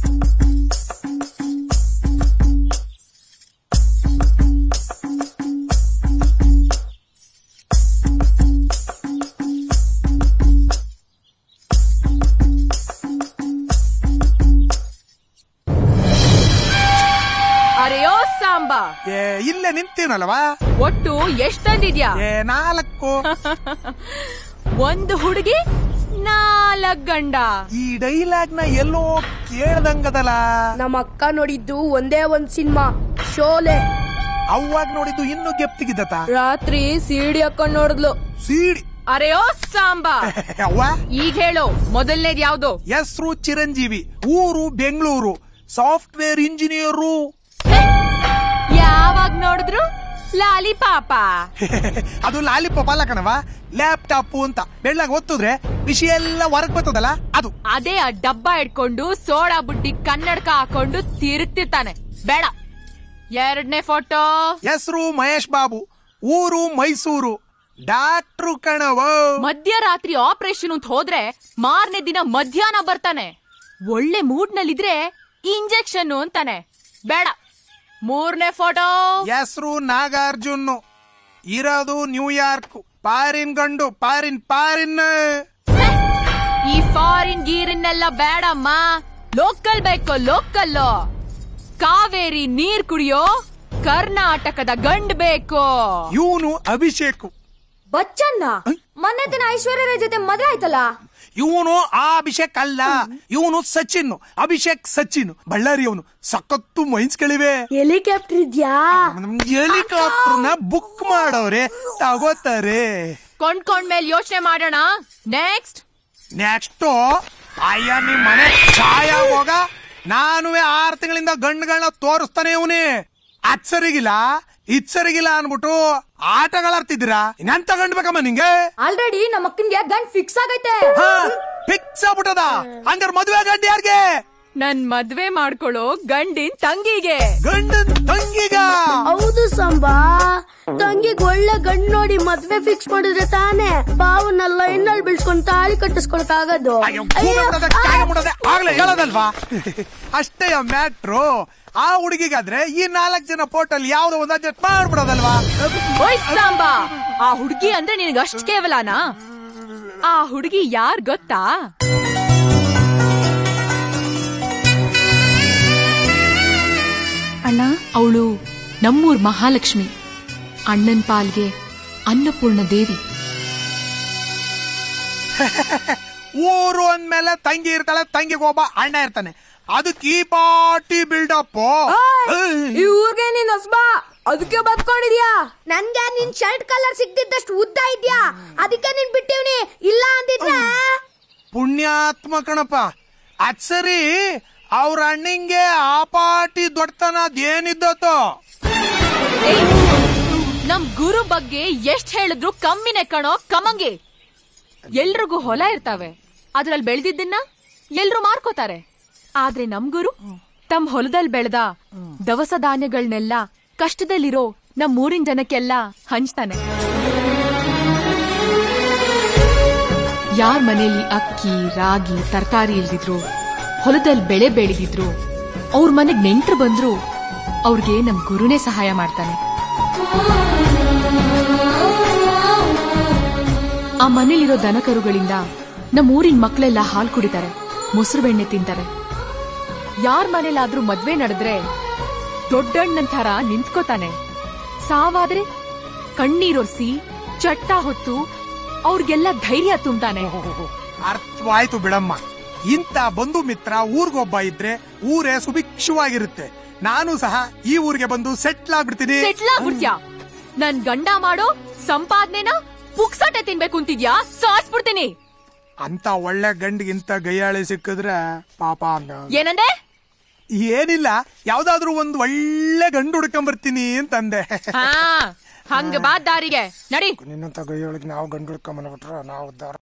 ಅರೆಯೋ ಸಾಂಬಾ ಏ ಇಲ್ಲೇ ನಿಂತೀನಲ್ವಾ ಒಟ್ಟು ಎಷ್ಟ್ ತಂದಿದ್ಯಾ ಏ ನಾಲ್ಕು ಒಂದು ಹುಡುಗಿ ನಾಲ್ಕ್ ಗಂಡ ಈ ಡೈಲಾಗ್ ನ ಎಲ್ಲೋ ಕೇಳ್ದಂಗದಲ್ಲ ನಮ್ಮ ಅಕ್ಕ ನೋಡಿದ್ದು ಒಂದೇ ಒಂದ್ ಸಿನಿಮಾ ಶೋಲೆ ಅವಾಗ ನೋಡಿದ್ದು ಇನ್ನು ಗೆಪ್ತಿಗಿದ್ದತ ರಾತ್ರಿ ಸಿಡಿ ಹಾಕೊಂಡ್ ನೋಡಿದ್ಲು ಸೀಡಿ ಅರೆಯೋ ಸಾಂಬಾ ಅವ್ವ ಈಗ ಹೇಳು ಮೊದಲನೇದ್ ಯಾವ್ದು ಹೆಸರು ಚಿರಂಜೀವಿ ಊರು ಬೆಂಗಳೂರು ಸಾಫ್ಟ್ವೇರ್ ಇಂಜಿನಿಯರು ಯಾವಾಗ ನೋಡಿದ್ರು ಲಾಲಿ ಪಾಪ ಅದು ಲಾಲಿಪಾಪ್ ಅಲ್ಲ ಕಣವ ಲ್ಯಾಪ್ಟಾಪ್ ಅಂತ ಬೆಳ್ಳಾಗ ಒತ್ತಿದ್ರೆ ವಿಷಯ ಎಲ್ಲ ಹೊರಗ್ ಬರ್ತದಲ್ಲ ಅದು ಅದೇ ಆ ಡಬ್ಬ ಇಟ್ಕೊಂಡು ಸೋಡಾ ಬುಡ್ಡಿ ಕನ್ನಡಕ ಹಾಕೊಂಡು ತಿರುಗ್ತಿರ್ತಾನೆ ಬೇಡ ಎರಡನೇ ಫೋಟೋ ಹೆಸರು ಮಹೇಶ್ ಬಾಬು ಊರು ಮೈಸೂರು ಡಾಕ್ಟ್ರು ಕಣವ ಮಧ್ಯರಾತ್ರಿ ಆಪರೇಷನ್ ಅಂತ ಹೋದ್ರೆ ಮಾರನೇ ದಿನ ಮಧ್ಯಾಹ್ನ ಬರ್ತಾನೆ ಒಳ್ಳೆ ಮೂಡ್ ನಲ್ಲಿದ್ರೆ ಇಂಜೆಕ್ಷನ್ ಅಂತಾನೆ ಬೇಡ ಮೂರನೇ ಫೋಟೋ ಹೆಸರು ನಾಗಾರ್ಜುನ್ ಇರೋದು ನ್ಯೂಯಾರ್ಕ್ ಪಾರಿನ್ ಗಂಡು ಪಾರಿನ್ ಪಾರಿನ್ ಈ ಫಾರಿನ್ ಗೀರಿನೆಲ್ಲ ಬೇಡಮ್ಮ ಲೋಕಲ್ ಬೇಕು ಲೋಕಲ್ ಕಾವೇರಿ ನೀರ್ ಕುಡಿಯೋ ಕರ್ನಾಟಕದ ಗಂಡ್ ಬೇಕು ಇವನು ಅಭಿಷೇಕ್ ಬಚ್ಚನ್ನ ಮೊನ್ನೆ ದಿನ ಐಶ್ವರ್ಯ ರೈ ಜೊತೆ ಮದ್ವೆ ಆಯ್ತಲ್ಲ ಇವನು ಆ ಅಭಿಷೇಕ್ ಅಲ್ಲ ಇವನು ಸಚಿನ್ ಅಭಿಷೇಕ್ ಸಚಿನ್ ಬಳ್ಳಾರಿ ಅವನು ಸಖತ್ತು ಮೈನ್ಸ್ಗಳಿವೆ ಹೆಲಿಕಾಪ್ಟರ್ ಇದ್ಯಾ ಹೆಲಿಕಾಪ್ಟರ್ ನ ಬುಕ್ ಮಾಡವ್ರೆ ತಗೋತಾರೆ ಕೊಂಡ್ಕೊಂಡ್ಮೇಲೆ ಯೋಚನೆ ಮಾಡೋಣ ನೆಕ್ಸ್ಟ್ ನೆಕ್ಸ್ಟ್ ಅಯ್ಯ ನಿಮ್ ಮನೆ ಛಾಯ ಹೋಗ ನಾನುವೆ ಆರ್ ತಿಂಗಳಿಂದ ಗಂಡುಗಳನ್ನ ತೋರಿಸ್ತಾನೆ ಇವನೇ ಅದ್ ಸರಿಗಿಲ್ಲ ಇದ್ ಸರಿಗಿಲ್ಲ ಅನ್ಬಿಟ್ಟು ಆಟಗಳಾಡ್ತಿದ್ದೀರಾ ಇನ್ನೆಂತ ಗಂಡ್ ಬೇಕಮ್ಮ ನಿಂಗೆ ಆಲ್ರೆಡಿ ನಮ್ಮ ಅಕ್ಕನ್ಗೆ ಗಂಡ್ ಫಿಕ್ಸ್ ಆಗೈತೆ ಫಿಕ್ಸ್ ಆಗ್ಬಿಟ್ಟದ ಹಂಗಾರ ಮದುವೆ ಗಂಡ ಯಾರ್ಗೆ ನನ್ ಮದ್ವೆ ಮಾಡ್ಕೊಳ್ಳೋ ಗಂಡಿನ್ ತಂಗಿಗೆ ಗಂಡನ್ ತಂಗಿಗ ಹೌದು ಸಂಬಾ ತಂಗಿಗ್ ಒಳ್ಳೆ ಗಂಡ್ ನೋಡಿ ಮದ್ವೆ ಫಿಕ್ಸ್ ಮಾಡಿದ್ರೆ ತಾನೇ ಬಾವನ್ನೆಲ್ಲ ಇನ್ನಲ್ಲಿ ಬಿಳ್ಸ್ಕೊಂಡ್ ತಾಳಿ ಕಟ್ಟಿಸ್ಕೊಳಕ್ ಆಗೋದು ಅಯ್ಯೋ, ಭೂಮಿ ಮುಟ್ಟದೆ, ಕಾಯ ಮುಟ್ಟದೆ, ಆಗ್ಲೇ ಹೇಳೋದಲ್ವಾ ಅಷ್ಟೇ ಮ್ಯಾಟ್ರು ಆ ಹುಡುಗಿಗಾದ್ರೆ ಈ ನಾಲ್ಕು ಜನ ಪೋರ್ಟಲ್ ಯಾವ್ದೋ ಒಂದು ಅಡ್ಜಸ್ಟ್ ಮಾಡ್ಬಿಡೋದಲ್ವಾ ಓಯ್ ಸಾಂಬಾ ಆ ಹುಡ್ಗಿ ಅಂದ್ರೆ ನಿನಗೆ ಅಷ್ಟ್ ಕೇವಲನಾ ಆ ಹುಡುಗಿ ಯಾರ್ ಗೊತ್ತಾ ಅಣ್ಣ ಅವಳು ನಮ್ಮೂರ್ ಮಹಾಲಕ್ಷ್ಮಿ ಅಣ್ಣನ್ ಪಾಲ್ಗೆ ಅನ್ನಪೂರ್ಣ ದೇವಿ ಊರು ಅಂದ್ಮೇಲೆ ತಂಗಿ ಇರ್ತಾಳೆ ತಂಗಿಗೆ ಒಬ್ಬ ಅಣ್ಣ ಇರ್ತಾನೆ ಅದಕ್ಕೆ ಈ ಪಾಟಿ ಬಿಲ್ಡಪ್ ಈ ಊರ್ಗೆ ನೀನ್ ಹೊಸ್ಬಾ ಅದಕ್ಕೆ ಬದ್ಕೊಂಡಿದ್ಯಾ ನನ್ಗೆ ನಿನ್ ಶರ್ಟ್ ಕಲರ್ ಸಿಕ್ತಿದ್ದಷ್ಟು ಉದ್ದ ಇದ್ಯಾ ಅದಕ್ಕೆ ನೀನ್ ಬಿಟ್ಟಿವ್ನಿ ಇಲ್ಲ ಅಂದಿದ್ರೆ ಪುಣ್ಯಾತ್ಮ ಕಣಪ್ಪ ಅದ್ ಸರಿ ಅವ್ರ ಅಣ್ಣಂಗೆ ಆ ಪಾಟಿ ದೊಡ್ಡತನ ಅದೇನಿದ್ದೋ ಏಯ್, ನಮ್ ಗುರು ಬಗ್ಗೆ ಎಷ್ಟ್ ಹೇಳಿದ್ರು ಕಮ್ಮಿನೇ ಕಣೋ ಕಮಂಗಿ ಎಲ್ರಿಗೂ ಹೊಲ ಇರ್ತಾವೆ ಅದ್ರಲ್ಲಿ ಬೆಳ್ದಿದ್ದನ್ನ ಎಲ್ರು ಮಾರ್ಕೋತಾರೆ ಆದ್ರೆ ನಮ್ ಗುರು ತಮ್ ಹೊಲದಲ್ಲಿ ಬೆಳೆದ ದವಸ ಧಾನ್ಯಗಳನ್ನೆಲ್ಲ ಕಷ್ಟದಲ್ಲಿರೋ ನಮ್ ಊರಿನ ಜನಕ್ಕೆಲ್ಲ ಹಂಚ್ತಾನೆ ಯಾರ್ ಮನೇಲಿ ಅಕ್ಕಿ ರಾಗಿ ತರಕಾರಿ ಇಲ್ದಿದ್ರು ಹೊಲದಲ್ಲಿ ಬೆಳೆ ಬೆಳೆದಿದ್ರು ಅವ್ರ ಮನೆಗ್ ನೆಂಟ್ರು ಬಂದ್ರು ಅವ್ರಿಗೆ ನಮ್ ಗುರುನೇ ಸಹಾಯ ಮಾಡ್ತಾನೆ ಆ ಮನೇಲಿರೋ ದನಕರುಗಳಿಂದ ನಮ್ಮ ಊರಿನ ಮಕ್ಕಳೆಲ್ಲ ಹಾಲು ಕುಡಿತಾರೆ ಮೊಸರು ಬೆಣ್ಣೆ ತಿಂತಾರೆ ಯಾರ್ ಮನೇಲಾದ್ರೂ ಮದ್ವೆ ನಡೆದ್ರೆ ದೊಡ್ಡಣ್ಣನ್ ಥರ ನಿಂತ್ಕೋತಾನೆ ಸಾವಾದ್ರೆ ಕಣ್ಣೀರೊರ್ಸಿ ಚಟ್ಟ ಹೊತ್ತು ಅವ್ರಿಗೆಲ್ಲ ಧೈರ್ಯ ತುಂಬ್ತಾನೆ ಅರ್ಥವಾಯ್ತು ಬಿಡಮ್ಮ ಇಂಥ ಬಂಧು ಮಿತ್ರ ಊರ್ಗೊಬ್ಬ ಇದ್ರೆ ಊರೇ ಸುಭಿಕ್ಷವಾಗಿರುತ್ತೆ ನಾನು ಸಹ ಈ ಊರಿಗೆ ಬಂದು ಸೆಟ್ಲ್ ಆಗ್ಬಿಡ್ತೀನಿ ಸೆಟ್ಲ್ ಆಗ್ಬಿಡ್ತ್ಯಾ ನನ್ ಗಂಡ ಮಾಡೋ ಸಂಪಾದನೆನ ಪುಕ್ಸಟೆ ತಿನ್ಬೇಕು ಅಂತಿದ್ಯಾ ಸಾಸ್ಬಿಡ್ತೀನಿ ಅಂತ ಒಳ್ಳೆ ಗಂಡಿಗಿಂತ ಗೈಯಾಳಿ ಸಿಕ್ಕಿದ್ರೆ ಪಾಪ ಅಂದ ಏನಂದೆ ಏನಿಲ್ಲ ಯಾವ್ದಾದ್ರು ಒಂದ್ ಒಳ್ಳೆ ಗಂಡು ಹುಡ್ಕೊಂಬರ್ತೀನಿ ಅಂತಂದೆ ಹಾ ಹಂಗ ಬಾ ದಾರಿಗೆ ನಡಿ ನಿನ್ನಂತ ಗೈಯಾಳಿಗೆ ನಾವು ಗಂಡು ಹುಡ್ಕೊಂಬನ್ಬಿಟ್ರೆ ನಾವು